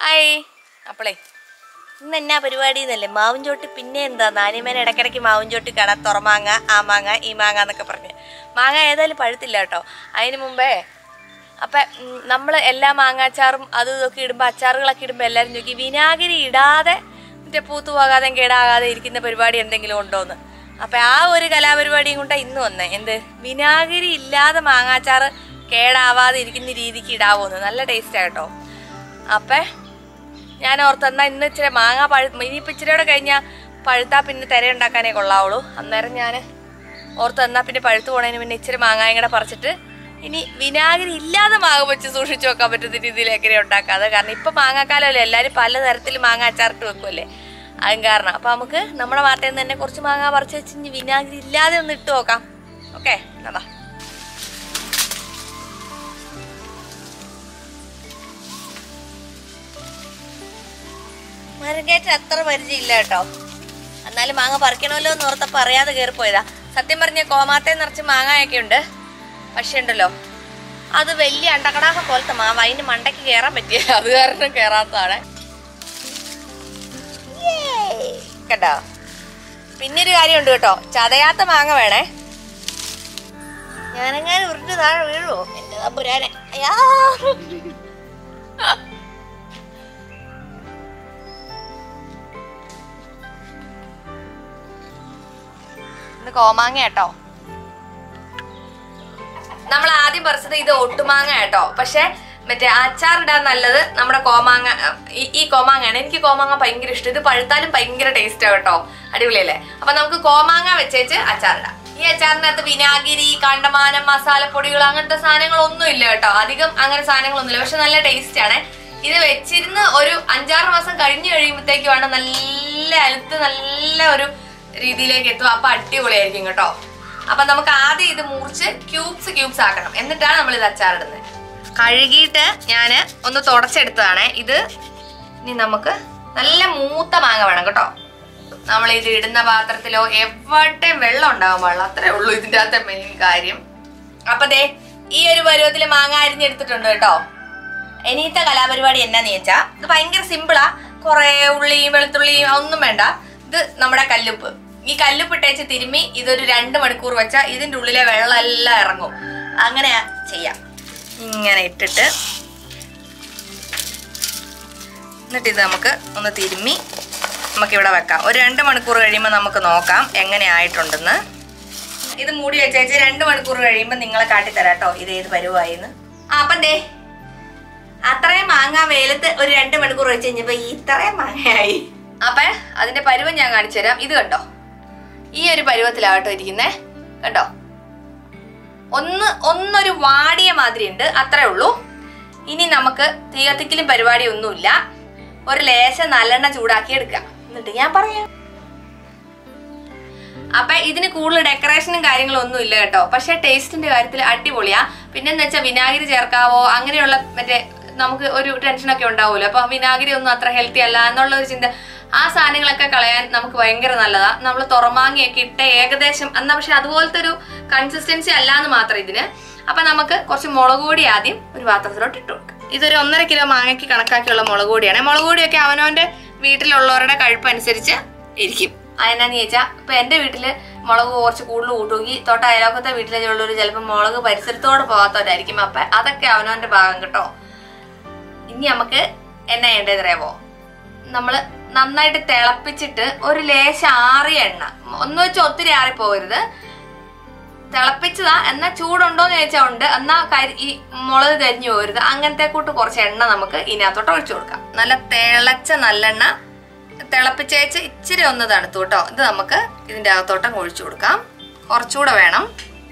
Hi അപ്പളേ ഇന്ന് എന്നാ പരിപാടി എന്നല്ലേ മാവും ചോട്ടി പിന്നെ എന്താ നാനിമേനെ ഇടയ്ക്കിടയ്ക്ക് മാവും ചോട്ടി കാണാം തുറമാങ്ങ ആ മാങ്ങ ഈ മാങ്ങ എന്നൊക്കെ പറഞ്ഞ് മാങ്ങ ഏതായാലും പഴുത്തില്ല കേട്ടോ അതിന് മുമ്പേ അപ്പം നമ്മൾ എല്ലാ മാങ്ങാച്ചാറും അതും ഇതൊക്കെ ഇടുമ്പോൾ അച്ചാറുകളൊക്കെ ഇടുമ്പോൾ എല്ലാവരും ചോദിക്കും വിനാഗിരി ഇടാതെ മറ്റേ പൂത്തു പോകാതെ കേടാകാതെ ഇരിക്കുന്ന പരിപാടി എന്തെങ്കിലും ഉണ്ടോയെന്ന് അപ്പം ആ ഒരു കലാപരിപാടിയും കൊണ്ടാണ് ഇന്ന് വന്നേ എന്ത് വിനാഗിരി ഇല്ലാതെ മാങ്ങാച്ചാറ് കേടാവാതെ ഇരിക്കുന്ന രീതിക്ക് ഇടാവോന്ന് നല്ല ടേസ്റ്റാണ് കേട്ടോ അപ്പം ഞാൻ ഓർത്തെന്നാ ഇന്ന് ഇച്ചിരി മാങ്ങ പഴു ഇനിയിപ്പോൾ ഇച്ചിരിയോടെ കഴിഞ്ഞാൽ പഴുത്താ പിന്നെ തിര ഉണ്ടാക്കാനേ കൊള്ളാവുള്ളൂ അന്നേരം ഞാൻ ഓർത്തെന്നാ പിന്നെ പഴുത്തു പോണതിന് പിന്നെ ഇച്ചിരി മാങ്ങായും കൂടെ പറിച്ചിട്ട് ഇനി വിനാഗിരി ഇല്ലാതെ മാങ്ങ വെച്ച് സൂക്ഷിച്ചു വെക്കാൻ പറ്റുന്ന രീതിയിൽ എങ്ങനെ ഉണ്ടാക്കാതെ കാരണം ഇപ്പം മാങ്ങാക്കാലമല്ലേ എല്ലാവരും പലതരത്തിൽ മാങ്ങ അച്ചാറിട്ട് വെക്കുമല്ലേ അതും കാരണം അപ്പം നമുക്ക് നമ്മുടെ വാർത്തയിൽ നിന്ന് തന്നെ കുറച്ച് മാങ്ങ പറിച്ച് വെച്ച് ഇനി വിനാഗിരി ഇല്ലാതെ ഒന്ന് ഇട്ട് നോക്കാം ഓക്കെ എന്നാ മരങ്കേറ്റം അത്ര പരിചയമില്ല കേട്ടോ എന്നാലും മാങ്ങ പറിക്കണമല്ലോ എന്ന് ഓർത്തപ്പോൾ അറിയാതെ കയറിപ്പോയതാ സത്യം പറഞ്ഞ കോമാത്തെ നിറച്ച് മാങ്ങയൊക്കെ ഉണ്ട് പക്ഷെ ഉണ്ടല്ലോ അത് വലിയ അണ്ടക്കടാക്ക പോലത്തെ മാവ് അതിന് മണ്ടയ്ക്ക് കയറാൻ പറ്റില്ല അത് കാരണം കയറാത്തതാണ് Yay! കേട്ടോ പിന്നൊരു കാര്യമുണ്ട് കേട്ടോ ചതയാത്ത മാങ്ങ വേണേ ഞാനെങ്ങനെ ഉരുട്ട് താഴെ വീഴുവോ എന്റെ തമ്പുരാനെ അയ്യാ ഇത് കോമാങ്ങ കേട്ടോ നമ്മൾ ആദ്യം പറിച്ചത് ഇത് ഒട്ടുമാങ്ങ കേട്ടോ പക്ഷെ മറ്റേ അച്ചാറിടാൻ നല്ലത് നമ്മുടെ കോമാങ്ങ ഈ ഈ കോമാങ്ങയാണ് എനിക്ക് കോമാങ്ങ ഭയങ്കര ഇഷ്ടം ഇത് പഴുത്താലും ഭയങ്കര ടേസ്റ്റ് കേട്ടോ അടിപൊളിയല്ലേ അപ്പൊ നമുക്ക് കോമാങ്ങ വെച്ചേച്ച് അച്ചാറിടാം ഈ അച്ചാറിനകത്ത് വിനാഗിരി കണ്ടമാനം മസാലപ്പൊടികൾ അങ്ങനത്തെ സാധനങ്ങളൊന്നും ഇല്ല കേട്ടോ അധികം അങ്ങനെ സാധനങ്ങളൊന്നുമില്ല പക്ഷെ നല്ല ടേസ്റ്റ് ആണ് ഇത് വെച്ചിരുന്ന് ഒരു അഞ്ചാറ് മാസം കഴിഞ്ഞു കഴിയുമ്പോഴത്തേക്കുമാണ് നല്ല അലുത്ത് നല്ല ഒരു രീതിയിലേക്ക് എത്തും അപ്പൊ അടിപൊളിയായിരിക്കും കേട്ടോ അപ്പൊ നമുക്ക് ആദ്യം ഇത് മുറിച്ച് ക്യൂബ്സ് ക്യൂബ്സ് ആക്കണം എന്നിട്ടാണ് നമ്മൾ ഇത് അച്ചാറിടുന്നത് കഴുകിയിട്ട് ഞാൻ ഒന്ന് തുടച്ചെടുത്തതാണ് ഇത് ഇനി നമുക്ക് നല്ല മൂത്ത മാങ്ങ വേണം കേട്ടോ നമ്മൾ ഇത് ഇടുന്ന പാത്രത്തിലോ എവിടെയും വെള്ളം ഉണ്ടാവാൻ പാടില്ല അത്രേ ഉള്ളൂ ഇതിൻ്റെ അകത്തെ മെയിൻ കാര്യം അപ്പൊ ദേ ഈ ഒരു പരുവത്തിൽ മാങ്ങ അരിഞ്ഞെടുത്തിട്ടുണ്ട് കേട്ടോ ഇനിയത്തെ കലാപരിപാടി എന്നാന്ന് ചോദിച്ചാ ഇത് ഭയങ്കര സിമ്പിളാ കുറെ ഉള്ളിയും വെളുത്തുള്ളിയും ഒന്നും വേണ്ട ഇത് നമ്മുടെ കല്ലുപ്പ് ഈ കല്ലുപ്പ് ഇട്ടേച്ച് തിരുമ്മി ഇതൊരു രണ്ട് മണിക്കൂർ വെച്ചാൽ ഇതിന്റെ ഉള്ളിലെ വെള്ളം എല്ലാം ഇറങ്ങും അങ്ങനെ ചെയ്യാം ഇങ്ങനെ ഇട്ടിട്ട് എന്നിട്ട് ഇത് നമുക്ക് ഒന്ന് തിരുമ്മി നമുക്ക് ഇവിടെ വെക്കാം ഒരു രണ്ട് മണിക്കൂർ കഴിയുമ്പോൾ നമുക്ക് നോക്കാം എങ്ങനെ ആയിട്ടുണ്ടെന്ന് ഇത് മൂടി വെച്ചേച്ച് രണ്ട് മണിക്കൂർ കഴിയുമ്പോൾ നിങ്ങളെ കാട്ടിത്തരാം കേട്ടോ ഇത് ഏത് പരുവായിന്ന് ആ അപ്പം ദേ അത്രയും മാങ്ങ വെയിലത്ത് ഒരു രണ്ട് മണിക്കൂർ വെച്ച് കഴിഞ്ഞപ്പോ ഇത്രയും മാങ്ങയായി അപ്പൊ അതിന്റെ പരുവം ഞാൻ കാണിച്ചു തരാം ഇത് കണ്ടോ ഈ ഒരു പരുവത്തിലാട്ടോ ഇരിക്കുന്നേ കണ്ടോ ഒന്ന് ഒന്നൊരു വാടിയ മാതിരി ഉണ്ട് അത്രേ ഉള്ളൂ ഇനി നമുക്ക് തീ കത്തിക്കലും പരിപാടി ഒന്നുമില്ല ഒരു ലേശം നല്ലെണ്ണ ചൂടാക്കി എടുക്കാം എന്നിട്ട് ഞാൻ പറയാം അപ്പൊ ഇതിന് കൂടുതൽ ഡെക്കറേഷനും കാര്യങ്ങളും ഒന്നും ഇല്ല കേട്ടോ പക്ഷെ ടേസ്റ്റിന്റെ കാര്യത്തിൽ അടിപൊളിയാ പിന്നെന്ന് വെച്ചാൽ വിനാഗിരി ചേർക്കാവോ അങ്ങനെയുള്ള മറ്റേ നമുക്ക് ഒരു ടെൻഷനൊക്കെ ഉണ്ടാവുമല്ലോ അപ്പൊ വിനാഗിരി ഒന്നും അത്ര ഹെൽത്തി അല്ല എന്നുള്ള ഒരു ചിന്ത ആ സാധനങ്ങളൊക്കെ കളയാൻ നമുക്ക് ഭയങ്കര നല്ലതാ നമ്മൾ തുറമാങ്ങയൊക്കെ ഇട്ട് ഏകദേശം എന്നാ പക്ഷെ അതുപോലത്തെ ഒരു കൺസിസ്റ്റൻസി അല്ലാന്ന് മാത്രം ഇതിന് അപ്പൊ നമുക്ക് കുറച്ച് മുളക് പൊടി ആദ്യം ഒരു പാത്രത്തിലോട്ട് ഇട്ട് കൊടുക്കാം ഇതൊരു ഒന്നര കിലോ മാങ്ങയ്ക്ക് കണക്കാക്കിയുള്ള മുളക് പൊടിയാണ് മുളക് പൊടിയൊക്കെ അവനവന്റെ വീട്ടിലുള്ളവരുടെ കഴിപ്പ് അനുസരിച്ച് ഇരിക്കും അതെന്നാന്ന് ചോദിച്ചാൽ ഇപ്പൊ എന്റെ വീട്ടില് മുളക് കുറച്ച് കൂടുതൽ കൂട്ടുകി തൊട്ട് അയലോക്കത്തെ വീട്ടിലുള്ളവർ ചിലപ്പോൾ മുളക് പരിസരത്തോട് പോകാത്തവരായിരിക്കും അപ്പൊ അതൊക്കെ അവനവന്റെ ഭാഗം കേട്ടോ ഇനി നമുക്ക് എന്നാ ചെയ്യേണ്ടത് അറിയാവോ നമ്മള് നന്നായിട്ട് തിളപ്പിച്ചിട്ട് ഒരു ലേശ ആറിയ എണ്ണ ഒന്ന് വെച്ച് ഒത്തിരി ആറിപ്പോകരുത് തിളപ്പിച്ചതാ എന്നാ ചൂടുണ്ടോന്ന് ചോദിച്ചാൽ ഉണ്ട് എന്നാ കരി ഈ മുളക് കരിഞ്ഞു പോകരുത് അങ്ങനത്തെ കൂട്ട് കുറച്ച് എണ്ണ നമുക്ക് ഇതിനകത്തോട്ട് ഒഴിച്ചു കൊടുക്കാം നല്ല തിളച്ച നല്ലെണ്ണ തിളപ്പിച്ചേച്ച് ഇച്ചിരി ഒന്ന് തണുത്തു കേട്ടോ ഇത് നമുക്ക് ഇതിന്റെ അകത്തോട്ടം ഒഴിച്ചു കൊടുക്കാം കുറച്ചുകൂടെ വേണം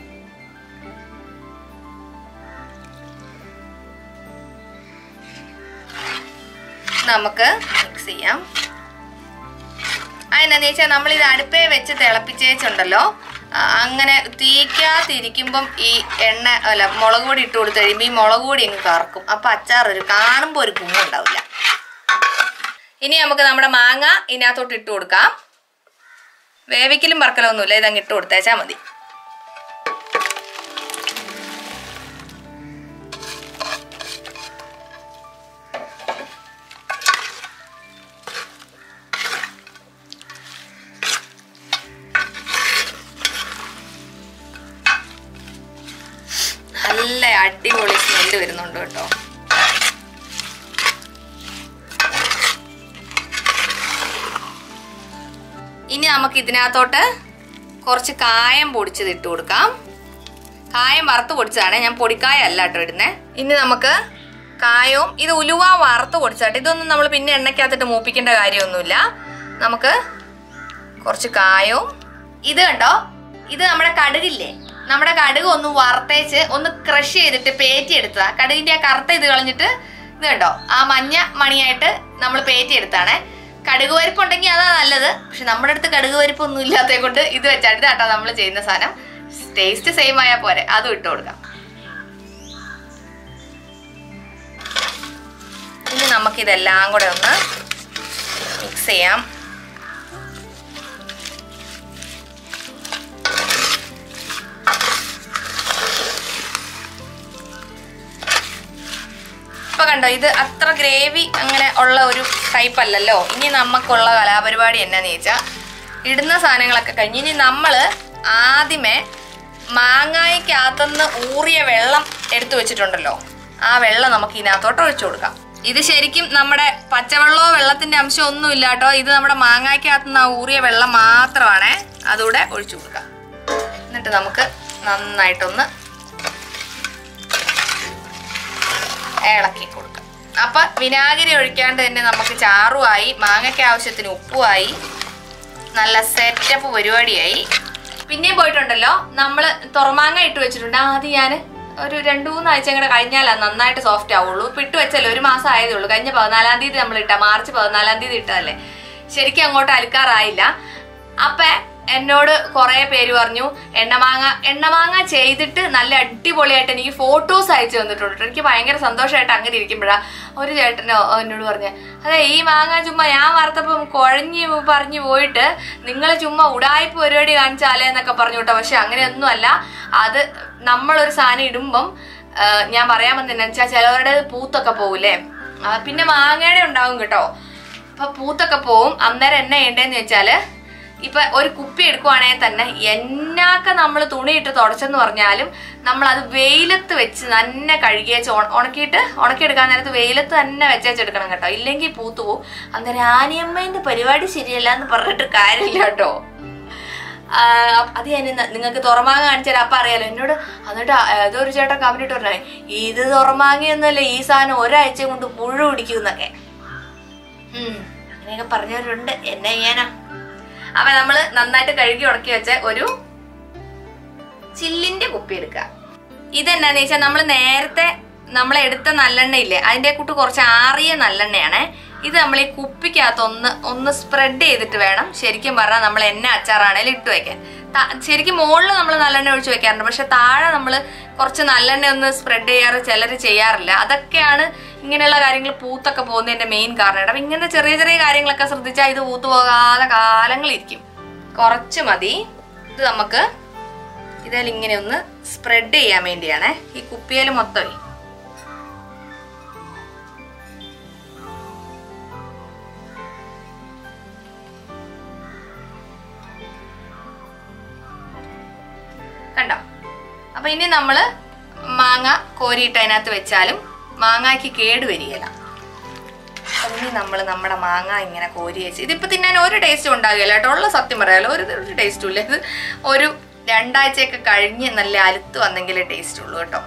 നമുക്ക് മിക്സ് ചെയ്യാം അതിനെന്ന് വെച്ചാൽ നമ്മൾ ഇത് അടുപ്പേ വെച്ച് തിളപ്പിച്ചേച്ചുണ്ടല്ലോ ആ, അങ്ങനെ തീക്കാത്തിരിക്കുമ്പം ഈ എണ്ണ അല്ല മുളക് പൊടി ഇട്ട് കൊടുത്ത് കഴിയുമ്പോൾ ഈ മുളക് പൊടി അങ്ങ് കറക്കും അപ്പൊ അച്ചാർ ഒരു കാണുമ്പോൾ ഒരു ഗുണം ഉണ്ടാവില്ല ഇനി നമുക്ക് നമ്മുടെ മാങ്ങ ഇതിനകത്തോട്ട് ഇട്ട് കൊടുക്കാം വേവിക്കലും പറക്കലൊന്നുമില്ല ഇതങ്ങ് ഇട്ട് കൊടുത്തേച്ചാൽ മതി അടിപൊളി സ്മെല്ല് വരുന്നുണ്ട് കേട്ടോ ഇനി നമുക്ക് ഇതിനകത്തോട്ട് കുറച്ച് കായം പൊടിച്ചത് ഇട്ട് കൊടുക്കാം കായം വറുത്ത് പൊടിച്ചതാണ് ഞാൻ പൊടിക്കായ അല്ല കേട്ടോ ഇടുന്നേ ഇനി നമുക്ക് കായവും ഇത് ഉലുവ വറുത്ത് പൊടിച്ചാട്ടെ ഇതൊന്നും നമ്മൾ പിന്നെ എണ്ണയ്ക്കകത്തിട്ട് മൂപ്പിക്കേണ്ട കാര്യമൊന്നുമില്ല നമുക്ക് കുറച്ച് കായവും ഇത് കണ്ടോ ഇത് നമ്മുടെ കടുകില്ലേ നമ്മുടെ കടുക് ഒന്ന് വറുത്തേച്ച് ഒന്ന് ക്രഷ് ചെയ്തിട്ട് പേറ്റി എടുത്തതാ കടുകിന്റെ ആ കറുത്ത ഇത് കളഞ്ഞിട്ട് ഇത് കണ്ടോ ആ മഞ്ഞ മണിയായിട്ട് നമ്മൾ പേറ്റി എടുത്താണ് കടുക് പരിപ്പ് ഉണ്ടെങ്കിൽ അതാ നല്ലത് പക്ഷെ നമ്മുടെ അടുത്ത് കടുക് പരിപ്പ് ഒന്നും ഇല്ലാത്തത് കൊണ്ട് ഇത് വെച്ചാണ് ഇതാട്ടോ നമ്മൾ ചെയ്യുന്ന സാധനം ടേസ്റ്റ് സെയിം ആയാൽ പോരെ അതും ഇട്ട് കൊടുക്കാം ഇനി നമുക്കിതെല്ലാം കൂടെ ഒന്ന് മിക്സ് ചെയ്യാം ഇപ്പൊ കണ്ടോ ഇത് അത്ര ഗ്രേവി അങ്ങനെ ഉള്ള ഒരു ടൈപ്പ് അല്ലല്ലോ ഇനി നമുക്കുള്ള കലാപരിപാടി എന്നാന്ന് ചോദിച്ചാൽ ഇടുന്ന സാധനങ്ങളൊക്കെ കഴിഞ്ഞ് ഇനി നമ്മള് ആദ്യമേ മാങ്ങായ്ക്കകത്തുനിന്ന് ഊറിയ വെള്ളം എടുത്തു വെച്ചിട്ടുണ്ടല്ലോ ആ വെള്ളം നമുക്ക് ഇതിനകത്തോട്ട് ഒഴിച്ചു കൊടുക്കാം ഇത് ശരിക്കും നമ്മുടെ പച്ചവെള്ളമോ വെള്ളത്തിന്റെ അംശം ഒന്നും ഇല്ല കേട്ടോ ഇത് നമ്മുടെ മാങ്ങായ്ക്കകത്തുനിന്ന് ആ ഊറിയ വെള്ളം മാത്രമാണേ അതുകൂടെ ഒഴിച്ചു കൊടുക്കാം എന്നിട്ട് നമുക്ക് നന്നായിട്ടൊന്ന് ഇളക്കി കൊടുക്കാം അപ്പൊ വിനാഗിരി ഒഴിക്കാണ്ട് തന്നെ നമുക്ക് ചാറുമായി മാങ്ങയ്ക്ക് ആവശ്യത്തിന് ഉപ്പുമായി നല്ല സെറ്റപ്പ് പരിപാടിയായി പിന്നെയും പോയിട്ടുണ്ടല്ലോ നമ്മൾ തുറമാങ്ങ ഇട്ട് വെച്ചിട്ടുണ്ട് ആദ്യം ഞാൻ ഒരു രണ്ടു മൂന്നാഴ്ച കൂടെ കഴിഞ്ഞാലാ നന്നായിട്ട് സോഫ്റ്റ് ആവുള്ളൂ ഇപ്പൊ ഇട്ട് വെച്ചല്ലോ ഒരു മാസം ആയതേ ഉള്ളൂ കഴിഞ്ഞ പതിനാലാം തീയതി നമ്മൾ ഇട്ട മാർച്ച് പതിനാലാം തീയതി ഇട്ടതല്ലേ ശരിക്കും അങ്ങോട്ട് അലുക്കാറായില്ല അപ്പൊ എന്നോട് കുറെ പേര് പറഞ്ഞു എണ്ണമാങ്ങ എണ്ണമാങ്ങ ചെയ്തിട്ട് നല്ല അടിപൊളിയായിട്ട് എനിക്ക് ഫോട്ടോസ് അയച്ചു തന്നിട്ടുണ്ട് ട്ടോ. എനിക്ക് ഭയങ്കര സന്തോഷമായിട്ട് അങ്ങനെ ഇരിക്കുമ്പോഴാ ഒരു ചേട്ടനോ എന്നോട് പറഞ്ഞ അതെ ഈ മാങ്ങ ചുമ്മാ ഞാൻ വറുത്തപ്പം കുഴഞ്ഞു പറഞ്ഞു പോയിട്ട് നിങ്ങൾ ചുമ്മാ ഉടായ്പ പരിപാടി കാണിച്ചാലേ എന്നൊക്കെ പറഞ്ഞു കേട്ടോ പക്ഷെ അങ്ങനെയൊന്നും അല്ല അത് നമ്മളൊരു സാധനം ഇടുമ്പം ആ, ഞാൻ പറയാൻ വന്നതെന്നു വെച്ചാൽ ചിലവരുടെ പൂത്തൊക്കെ പോകൂലേ ആ, പിന്നെ മാങ്ങയുടെ ഉണ്ടാവും കേട്ടോ അപ്പൊ പൂത്തൊക്കെ പോവും അന്നേരം എന്നാ ചെയ്യണ്ടേന്ന് വെച്ചാല് ഇപ്പൊ ഒരു കുപ്പി എടുക്കുവാണെങ്കിൽ തന്നെ എന്നാക്ക നമ്മൾ തുണിയിട്ട് തുടച്ചെന്ന് പറഞ്ഞാലും നമ്മൾ അത് വെയിലത്ത് വെച്ച് തന്നെ കഴുകിയേച്ച് ഉണ- ഉണക്കിയിട്ട് ഉണക്കിയെടുക്കാൻ നേരത്ത് വെയിലത്ത് തന്നെ വെച്ചേച്ചെടുക്കണം കേട്ടോ ഇല്ലെങ്കിൽ പൂത്തു പോവും അന്നേരം ആനിയമ്മേന്റെ പരിപാടി ശരിയല്ല എന്ന് പറഞ്ഞിട്ട് കാര്യമില്ല കേട്ടോ ആ, അത് ഞാൻ ഇന്ന് നിങ്ങൾക്ക് തുറമാങ്ങ കാണിച്ചാൽ അപ്പൊ അറിയാലോ എന്നോട് എന്നിട്ട് ആ- ഏതൊരു ചേട്ടൻ കമന്റിട്ട് പറഞ്ഞേ ഇത് തുറമാങ്ങയൊന്നുമല്ല ഈ സാധനം ഒരാഴ്ച കൊണ്ട് പുഴു പിടിക്കുന്നൊക്കെ ഉം അങ്ങനെയൊക്കെ പറഞ്ഞവരുണ്ട് എന്നെ ചെയ്യാനാ അപ്പൊ നമ്മള് നന്നായിട്ട് കഴുകി ഉണക്കി വെച്ച ഒരു ചില്ലിന്റെ കുപ്പി എടുക്കുക ഇതെന്നാന്ന് വെച്ചാൽ നമ്മൾ നേരത്തെ നമ്മൾ എടുത്ത നല്ലെണ്ണ ഇല്ലേ അതിന്റെ കൂട്ട് കുറച്ച് ആറിയ നല്ലെണ്ണയാണേ ഇത് നമ്മൾ ഈ കുപ്പിക്കകത്ത് ഒന്ന് ഒന്ന് സ്പ്രെഡ് ചെയ്തിട്ട് വേണം ശരിക്കും പറഞ്ഞാൽ നമ്മൾ എണ്ണ അച്ചാറാണേലും ഇട്ട് വെക്കാൻ ത- ശരിക്കും മുകളിൽ നമ്മൾ നല്ലെണ്ണ ഒഴിച്ച് വെക്കാറുണ്ട് പക്ഷെ താഴെ നമ്മൾ കുറച്ച് നല്ലെണ്ണ ഒന്ന് സ്പ്രെഡ് ചെയ്യാറ് ചിലർ ചെയ്യാറില്ല അതൊക്കെയാണ് ഇങ്ങനെയുള്ള കാര്യങ്ങൾ പൂത്തൊക്കെ പോകുന്നതിന്റെ മെയിൻ കാരണം അപ്പൊ ഇങ്ങനെ ചെറിയ ചെറിയ കാര്യങ്ങളൊക്കെ ശ്രദ്ധിച്ചാൽ ഇത് പൂത്തു പോകാതെ കാലങ്ങളിരിക്കും കുറച്ച് മതി ഇത് നമുക്ക് ഇതിൽ ഇങ്ങനെ ഒന്ന് സ്പ്രെഡ് ചെയ്യാൻ വേണ്ടിയാണേ ഈ കുപ്പിയിൽ മൊത്തമേ കണ്ടോ അപ്പൊ ഇനി നമ്മള് മാങ്ങ കോരിയിട്ട് അതിനകത്ത് വെച്ചാലും മാങ്ങയ്ക്ക് കേട് വരികയില്ല അപ്പൊ ഇനി നമ്മൾ നമ്മുടെ മാങ്ങ ഇങ്ങനെ കോരി വെച്ച് ഇതിപ്പോ തിന്നാൻ ഒരു ടേസ്റ്റും ഉണ്ടാകില്ല കേട്ടോ ഉള്ള സത്യം പറയാലോ ഒരു ഒരു ടേസ്റ്റും ഇല്ല ഇത് ഒരു രണ്ടാഴ്ചയൊക്കെ കഴിഞ്ഞ് നല്ല അലുത്ത് വന്നെങ്കിലേ ടേസ്റ്റ് ഉള്ളൂ കേട്ടോ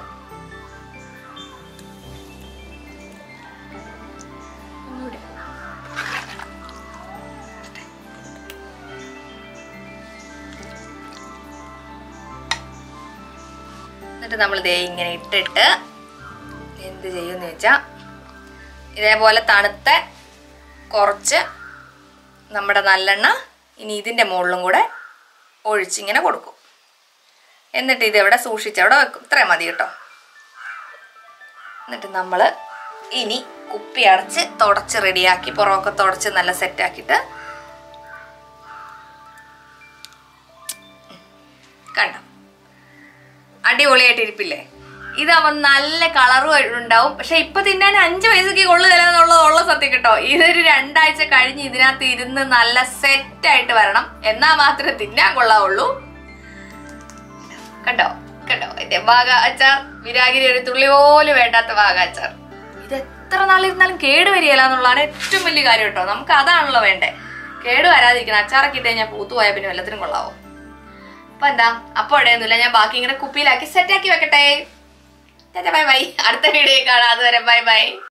ഒന്നുകൂടി. എന്നിട്ട് നമ്മൾ ദേ ഇങ്ങനെ ഇട്ടിട്ട് എന്ത് ചെയ്യുമെന്ന് വെച്ചാൽ ഇതേപോലെ തണുത്ത കുറച്ച് നമ്മുടെ നല്ലെണ്ണ ഇനി ഇതിൻ്റെ മുകളിലും കൂടെ ഒഴിച്ചിങ്ങനെ കൊടുക്കും എന്നിട്ട് ഇതെവിടെ സൂക്ഷിച്ച് അവിടെ വെക്കും ഇത്രയും മതി കേട്ടോ എന്നിട്ട് നമ്മൾ ഇനി കുപ്പി അടച്ച് തുടച്ച് റെഡിയാക്കി പുറമൊക്കെ തുടച്ച് നല്ല സെറ്റാക്കിയിട്ട് കണ്ടോ അടിപൊളിയായിട്ട് ഇരിപ്പില്ലേ ഇതാവുമ്പോൾ നല്ല കളറും ഉണ്ടാവും പക്ഷെ ഇപ്പൊ തിന്നാൻ അഞ്ച് പൈസക്ക് കൊള്ളുകയില്ല എന്നുള്ളത് ഉള്ള സത്യം കേട്ടോ ഇതൊരു രണ്ടാഴ്ച കഴിഞ്ഞ് ഇതിനകത്ത് ഇരുന്ന് നല്ല സെറ്റ് ആയിട്ട് വരണം എന്നാ മാത്രമേ തിന്നാൻ കൊള്ളാവുള്ളൂ കണ്ടോ കണ്ടോ മറ്റേ വാഗ അച്ചാർ വിരാഗിരി ഒരു തുള്ളി പോലും വേണ്ടാത്ത വാഗ അച്ചാർ ഇത് എത്ര നാളിരുന്നാലും കേട് വരികയില്ല എന്നുള്ളതാണ് ഏറ്റവും വലിയ കാര്യം കേട്ടോ നമുക്ക് അതാണല്ലോ വേണ്ടേ കേട് വരാതിരിക്കണം അച്ചാറൊക്കെ ഇട്ട് കഴിഞ്ഞാൽ പൂത്തുപോയാൽ പിന്നെ എല്ലാത്തിനും കൊള്ളാവോ അപ്പൊ എന്താ അപ്പൊ ഇടയൊന്നുമില്ല ഞാൻ ബാക്കി ഇങ്ങനെ കുപ്പിയിലാക്കി സെറ്റാക്കി വെക്കട്ടെ ബൈ ബൈ അടുത്ത വീഡിയോ കാണാം അതുവരെ ബൈ ബൈ